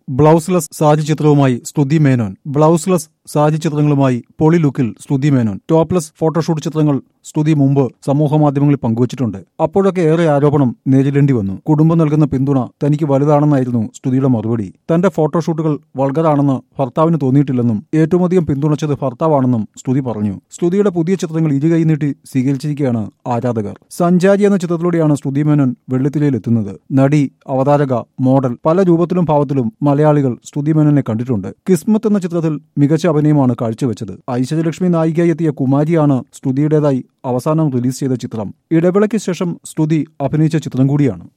ബ്ലൗസ്ലെസ് സാരി ചിത്രവുമായി സ്തുതി മേനോൻ ബ്ലൗസ്ലെസ് സാരി ചിത്രങ്ങളുമായി പൊളി ലുക്കിൽ സ്തുതി മേനോൻ ടോപ്ലെസ് ഫോട്ടോഷൂട്ട് ചിത്രങ്ങൾ സ്തുതി മുമ്പ് സമൂഹ മാധ്യമങ്ങളിൽ പങ്കുവച്ചിട്ടുണ്ട് അപ്പോഴൊക്കെ ഏറെ ആരോപണം നേരിടേണ്ടി വന്നു കുടുംബം നൽകുന്ന പിന്തുണ തനിക്ക് വലുതാണെന്നായിരുന്നു സ്തുതിയുടെ മറുപടി തന്റെ ഫോട്ടോഷൂട്ടുകൾ വൾഗറാണെന്ന് ഭർത്താവിന് തോന്നിയിട്ടില്ലെന്നും ഏറ്റവും അധികം പിന്തുണച്ചത് ഭർത്താവാണെന്നും സ്തുതി പറഞ്ഞു സ്തുതിയുടെ പുതിയ ചിത്രങ്ങൾ ഇരുകൈ നീട്ടി സ്വീകരിച്ചിരിക്കുകയാണ് ആരാധകർ സഞ്ചാരി എന്ന ചിത്രത്തിലൂടെയാണ് സ്തുതി മേനോൻ വെള്ളിത്തിരയിൽ എത്തുന്നത് നടി അവതാരക മോഡൽ പല രൂപത്തിലും ഭാവത്തിലും മലയാളികൾ സ്തുതി മേനോനെ കണ്ടിട്ടുണ്ട് കിസ്മത്ത് എന്ന ചിത്രത്തിൽ മികച്ച അഭിനയമാണ് കാഴ്ചവെച്ചത് ഐശ്വര്യലക്ഷ്മി നായികയായി എത്തിയ കുമാരിയാണ് സ്തുതിയുടേതായി അവസാനം റിലീസ് ചെയ്ത ചിത്രം ഇടവേളയ്ക്ക് ശേഷം സ്തുതി അഭിനയിച്ച ചിത്രം കൂടിയാണ്